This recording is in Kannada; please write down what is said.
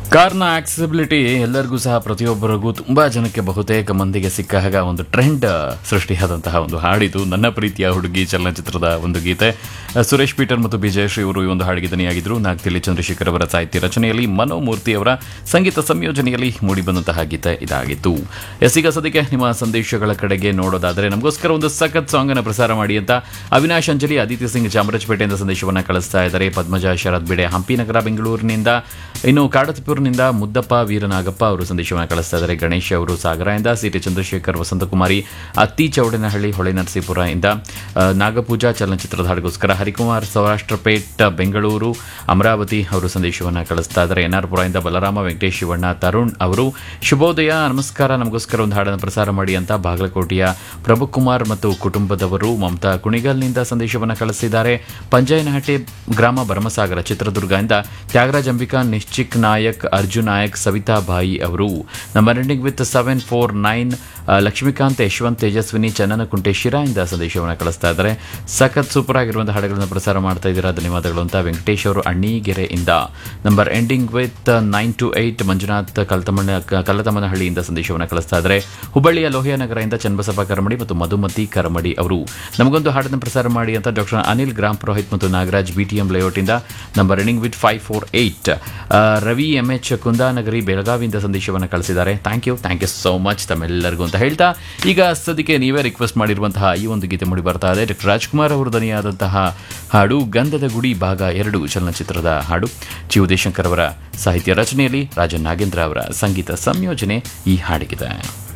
ಕಾರ್ನ ಆಕ್ಸೆಸಿಬಿಲಿಟಿ ಎಲ್ಲರಿಗೂ ಸಹ ಪ್ರತಿಯೊಬ್ಬರಿಗೂ ತುಂಬಾ ಜನಕ್ಕೆ ಬಹುತೇಕ ಮಂದಿಗೆ ಸಿಕ್ಕ ಹಾಗ ಒಂದು ಟ್ರೆಂಡ್ ಸೃಷ್ಟಿಯಾದಂತಹ ಒಂದು ಹಾಡಿದು ನನ್ನ ಪ್ರೀತಿಯ ಹುಡುಗಿ ಚಲನಚಿತ್ರದ ಒಂದು ಗೀತೆ ಅಹ್, ಸುರೇಶ್ ಪೀಟರ್ ಮತ್ತು ವಿಜಯಶ್ರೀ ಅವರು ಈ ಒಂದು ಹಾಡಿಗೆ ದನಿಯಾಗಿದ್ದರು ನಾಗ್ತಿಲಿ ಚಂದ್ರಶೇಖರ್ ಅವರ ಸಾಹಿತ್ಯ ರಚನೆಯಲ್ಲಿ ಮನೋಮೂರ್ತಿ ಅವರ ಸಂಗೀತ ಸಂಯೋಜನೆಯಲ್ಲಿ ಮೂಡಿಬಂದಂತಹ ಗೀತೆ ಇದಾಗಿತ್ತು ಎಸ್ ಈಗ ಸದ್ಯಕ್ಕೆ ನಿಮ್ಮ ಸಂದೇಶಗಳ ಕಡೆಗೆ ನೋಡೋದಾದರೆ ನಮಗೋಸ್ಕರ ಒಂದು ಸಖತ್ ಸಾಂಗ್ ಅನ್ನು ಪ್ರಸಾರ ಮಾಡಿ ಅಂತ ಅವಿನಾಶ್ ಅಂಜಲಿ ಆದಿತ್ಯ ಸಿಂಗ್ ಚಾಮರಾಜಪೇಟೆಯಿಂದ ಸಂದೇಶವನ್ನು ಕಳಿಸ್ತಾ ಇದ್ದಾರೆ ಪದ್ಮಜ ಶರತ್ ಬಿಡೆ ಹಂಪಿ ನಗರ ಬೆಂಗಳೂರಿನಿಂದ ಇನ್ನು ಕಾಡತಿಪುರನಿಂದ ಮುದ್ದಪ್ಪ ವೀರನಾಗಪ್ಪ ಅವರು ಸಂದೇಶವನ್ನು ಕಳಿಸ್ತಾ ಇದ್ದಾರೆ ಗಣೇಶ್ ಅವರು ಸಾಗರದಿಂದ ಸಿ ಟಿ ಚಂದ್ರಶೇಖರ್ ವಸಂತಕುಮಾರಿ ಅತ್ತಿ ಚೌಡನಹಳ್ಳಿ ಹೊಳೆ ನರಸೀಪುರ ಇಂದ ಆ, ನಾಗಪೂಜಾ ಚಲನಚಿತ್ರದ ಹಾಡಿಗೋಸ್ಕರ ಹರಿಕುಮಾರ್ ಸೌರಾಷ್ಟ್ರಪೇಟ್ ಬೆಂಗಳೂರು ಅಮರಾವತಿ ಅವರು ಸಂದೇಶವನ್ನು ಕಳಿಸ್ತಾ ಇದ್ದಾರೆ ಎನ್ ಆರ್ ಪುರದಿಂದ ಬಲರಾಮ ವೆಂಕಟೇಶ್ ಶಿವಣ್ಣ ತರುಣ್ ಅವರು ಶುಭೋದಯ ನಮಸ್ಕಾರ ನಮಗೋಸ್ಕರ ಒಂದು ಹಾಡನ್ನು ಪ್ರಸಾರ ಮಾಡಿ ಅಂತ ಬಾಗಲಕೋಟೆಯ ಪ್ರಭುಕುಮಾರ್ ಮತ್ತು ಕುಟುಂಬದವರು ಮಮತಾ ಕುಣಿಗಲ್ನಿಂದ ಸಂದೇಶವನ್ನು ಕಳಿಸಿದ್ದಾರೆ ಪಂಜಯನಹಟ್ಟಿ ಗ್ರಾಮ ಭರಮಸಾಗರ ಚಿತ್ರದುರ್ಗದಿಂದ ತ್ಯಾಗರಾಜ್ ಅಂಬಿಕಾ ನಿಶ್ಚಿಕ್ ನಾಯಕ್ ಅರ್ಜುನ್ ನಾಯಕ್ ಸವಿತಾ ಬಾಯಿ ಅವರು number ending with seven four nine Lakshmikant Yashwant Tejaswini Channanakunte ಶಿರಾಯಿಂದ ಸಂದೇಶವನ್ನು ಕಳಿಸ್ತಾ ಇದ್ದಾರೆ ಸಖತ್ ಸೂಪರ್ ಆಗಿರುವಂತಹ ಹಾಡುಗಳನ್ನು ಪ್ರಸಾರ ಮಾಡ್ತಾ ಇದ್ದೀರಾ ಧನ್ಯವಾದಗಳು ಅಂತ ವೆಂಕಟೇಶ್ ಅವರು ಅಣ್ಣಿಗೆರೆಯಿಂದ number ending with nine two eight Manjunath Kaltamanna ಕ- ಕಲ್ಲತಮ್ಮನಹಳ್ಳಿಯಿಂದ ಸಂದೇಶವನ್ನು ಕಳಿಸ್ತಾ ಇದ್ದಾರೆ ಹುಬ್ಬಳ್ಳಿಯ ಲೋಹಿಯ ನಗರದಿಂದ ಚನ್ನಬಸಪ್ಪ ಕರಮಡಿ ಮತ್ತು ಮಧುಮತಿ ಕರಮಡಿ ಅವರು ನಮಗೊಂದು ಹಾಡನ್ನು ಪ್ರಸಾರ ಮಾಡಿ ಅಂತ ಡಾಕ್ಟರ್ ಅನಿಲ್ ಗ್ರಾಮ್ ಪುರೋಹಿತ್ ಮತ್ತು ನಾಗರಾಜ್ ಬಿಟಿಎಂ ಲೇಔಟಿಂದ number ending with five four eight Ravi M H Kundanagari ಬೆಳಗಾವಿಯಿಂದ ಸಂದೇಶವನ್ನು ಕಳಿಸಿದ್ದಾರೆ thank you thank you so much ತಮ್ಮೆಲ್ಲರಿಗೂ ಅಂತ ಹೇಳ್ತಾ ಈಗ ಸದ್ಯಕ್ಕೆ ನೀವೇ ರಿಕ್ವೆಸ್ಟ್ ಮಾಡಿರುವಂತಹ ಈ ಒಂದು ಗೀತೆ ಮೂಡಿ ಬರ್ತಾ ಇದೆ ಡಾಕ್ಟರ್ ರಾಜ್ಕುಮಾರ್ ಅವರು ದನಿಯಾದಂತಹ ಹಾಡು ಗಂಧದ ಗುಡಿ ಭಾಗ ಎರಡು ಚಲನಚಿತ್ರದ ಹಾಡು ಜಿ ಉದಯಶಂಕರ್ ಅವರ ಸಾಹಿತ್ಯ ರಚನೆಯಲ್ಲಿ ರಾಜನ್ ನಾಗೇಂದ್ರ ಅವರ ಸಂಗೀತ ಸಂಯೋಜನೆ ಈ ಹಾಡಿಗಿದೆ